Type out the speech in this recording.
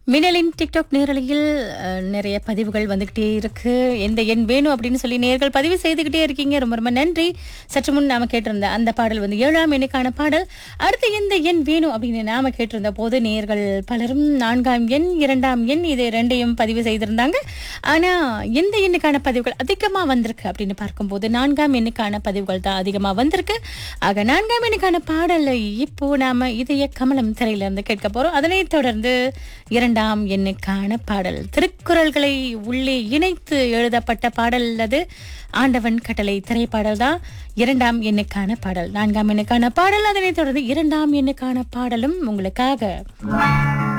மின்னலின் TikTok நேரலையில் அஹ், நிறைய பதிவுகள் வந்துகிட்டே இருக்கு எந்த எண் வேணும் அப்படின்னு சொல்லி நேர்கள் பதிவு செய்துகிட்டே இருக்கீங்க ரொம்ப ரொம்ப நன்றி சற்று முன் நாம கேட்டிருந்த அந்த பாடல் வந்து ஏழாம் எண்ணுக்கான பாடல் அடுத்து எந்த எண் வேணும் அப்படின்னு நாம கேட்டிருந்த போது நேர்கள் பலரும் நான்காம் எண் இரண்டாம் எண் இது ரெண்டையும் பதிவு செய்திருந்தாங்க ஆனா எந்த எண்ணுக்கான பதிவுகள் அதிகமா வந்திருக்கு அப்படின்னு பார்க்கும்போது நான்காம் எண்ணுக்கான பதிவுகள் தான் அதிகமா வந்திருக்கு ஆக நான்காம் எண்ணுக்கான பாடலை இப்போ நாம இதய கமலம் திரையில இருந்து கேட்க போறோம் அதனைத் தொடர்ந்து இரண்டாம் எண்ணுக்கான பாடல் திருக்குறள்களை உள்ளே இணைத்து எழுதப்பட்ட பாடல் அது ஆண்டவன் கட்டளை திரைப்பாடல் தான் இரண்டாம் எண்ணுக்கான பாடல் நான்காம் எண்ணுக்கான பாடல் அதனைத் தொடர்ந்து இரண்டாம் எண்ணுக்கான பாடலும் உங்களுக்காக